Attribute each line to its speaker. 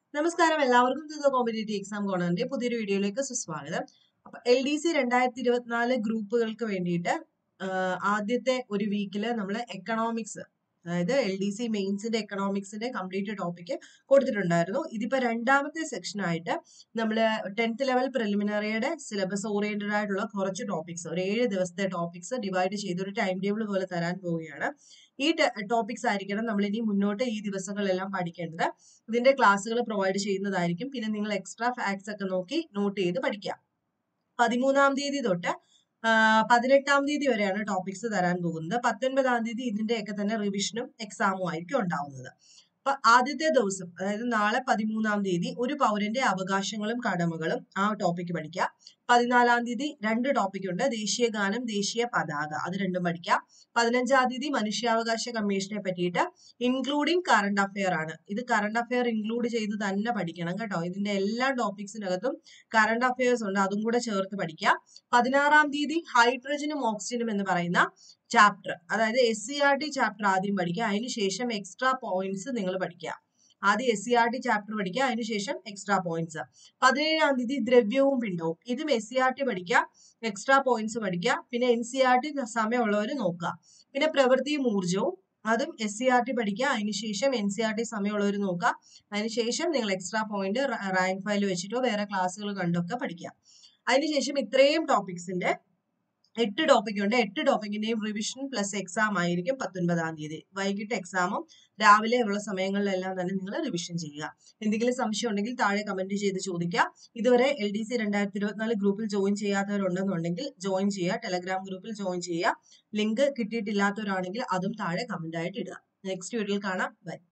Speaker 1: നമസ്കാരം എല്ലാവർക്കും the competitive exam കോണറിന്റെ പുതിയൊരു വീഡിയോയിലേക്ക് സുസ്വാഗതം അപ്പൊ എൽ ഡി സി രണ്ടായിരത്തി ഇരുപത്തിനാല് ഗ്രൂപ്പുകൾക്ക് വേണ്ടിയിട്ട് ആഹ് ആദ്യത്തെ ഒരു വീക്കില് നമ്മൾ എക്കണോമിക്സ് അതായത് എൽ ഡി സി മെയിൻസിന്റെ എക്കണോമിക്സിന്റെ കംപ്ലീറ്റ് ടോപ്പിക് കൊടുത്തിട്ടുണ്ടായിരുന്നു ഇതിപ്പോ രണ്ടാമത്തെ സെക്ഷൻ ആയിട്ട് നമ്മൾ ടെൻത്ത് ലെവൽ പ്രിലിമിനറിയുടെ സിലബസ് ഓറിയന്റഡ് ആയിട്ടുള്ള കുറച്ച് ടോപ്പിക്സ് ഒരു ഏഴ് ദിവസത്തെ ടോപ്പിക്സ് ഡിവൈഡ് ചെയ്ത് ഒരു ടൈം ടേബിൾ പോലെ തരാൻ പോവുകയാണ് ഈ ടോപ്പിക്സ് ആയിരിക്കണം നമ്മൾ ഇനി മുന്നോട്ട് ഈ ദിവസങ്ങളെല്ലാം പഠിക്കേണ്ടത് ഇതിന്റെ ക്ലാസ്സുകൾ പ്രൊവൈഡ് ചെയ്യുന്നതായിരിക്കും പിന്നെ നിങ്ങൾ എക്സ്ട്രാ ഫാക്ട്സ് ഒക്കെ നോക്കി നോട്ട് ചെയ്ത് പഠിക്കാം പതിമൂന്നാം തീയതി തൊട്ട് ആ, പതിനെട്ടാം തീയതി വരെയാണ് ടോപ്പിക്സ് തരാൻ പോകുന്നത് പത്തൊൻപതാം തീയതി ഇതിന്റെയൊക്കെ തന്നെ റിവിഷനും എക്സാമും ആയിരിക്കും ഉണ്ടാവുന്നത് അപ്പൊ ആദ്യത്തെ ദിവസം അതായത് നാളെ പതിമൂന്നാം തീയതി ഒരു പൗരന്റെ അവകാശങ്ങളും കടമകളും ആ ടോപ്പിക്ക് പഠിക്കാം പതിനാലാം തീയതി രണ്ട് ടോപ്പിക് ഉണ്ട് ദേശീയ ഗാനം ദേശീയ പതാക അത് രണ്ടും പഠിക്കാം പതിനഞ്ചാം തീയതി മനുഷ്യാവകാശ കമ്മീഷനെ പറ്റിയിട്ട് ഇൻക്ലൂഡിങ് കറണ്ട് അഫെയർ ആണ് ഇത് കറണ്ട് അഫെയർ ഇൻക്ലൂഡ് ചെയ്ത് തന്നെ പഠിക്കണം കേട്ടോ ഇതിന്റെ എല്ലാ ടോപ്പിക്സിനകത്തും കറണ്ട് അഫെയർസ് ഉണ്ട് അതും കൂടെ ചേർത്ത് പഠിക്കാം പതിനാറാം തീയതി ഹൈഡ്രജനും ഓക്സിജനും എന്ന് പറയുന്ന ചാപ്റ്റർ അതായത് S C R T chapter ആദ്യം പഠിക്കുക അതിനുശേഷം എക്സ്ട്രാ പോയിന്റ്സ് നിങ്ങൾ പഠിക്കുക ആദ്യം S C R T chapter പഠിക്കുക അതിനുശേഷം എക്സ്ട്രാ പോയിന്റ്സ് പതിനേഴാം തീയതി ദ്രവ്യവും പിണ്ടവും ഇതും എസ് സി ആർ ടി പഠിക്കുക എക്സ്ട്രാ പോയിന്റ്സ് പഠിക്കുക പിന്നെ എൻ സി ആർ ടി സമയമുള്ളവർ നോക്കുക പിന്നെ പ്രവൃത്തിയും ഊർജവും അതും എസ് സി ആർ ടി പഠിക്കുക അതിനുശേഷം എൻ സി ആർ ടി സമയമുള്ളവർ നോക്കുക അതിനുശേഷം നിങ്ങൾ എക്സ്ട്രാ പോയിന്റ് റാങ്ക് ഫയൽ വെച്ചിട്ടോ വേറെ ക്ലാസ്സുകൾ കണ്ടൊക്കെ പഠിക്കുക അതിനുശേഷം ഇത്രയും ടോപ്പിക്സിന്റെ എട്ട് ടോപ്പിക് ഉണ്ട് എട്ട് ടോപ്പിക്കിന്റെയും റിവിഷൻ പ്ലസ് എക്സാം ആയിരിക്കും പത്തൊൻപതാം തീയതി വൈകിട്ട് എക്സാമും രാവിലെ ഉള്ള സമയങ്ങളിലെല്ലാം തന്നെ നിങ്ങൾ റിവിഷൻ ചെയ്യുക എന്തെങ്കിലും സംശയം ഉണ്ടെങ്കിൽ താഴെ കമന്റ് ചെയ്ത് ചോദിക്കുക ഇതുവരെ എൽ ഡി സി രണ്ടായിരത്തി ഇരുപത്തിനാല് ഗ്രൂപ്പിൽ ജോയിൻ ചെയ്യാത്തവരുണ്ടെന്നുണ്ടെങ്കിൽ ജോയിൻ ചെയ്യുക ടെലഗ്രാം ഗ്രൂപ്പിൽ ജോയിൻ ചെയ്യുക ലിങ്ക് കിട്ടിയിട്ടില്ലാത്തവരാണെങ്കിൽ അതും താഴെ കമന്റ് ആയിട്ട് ഇടുക നെക്സ്റ്റ് വീഡിയോയിൽ കാണാം ബൈ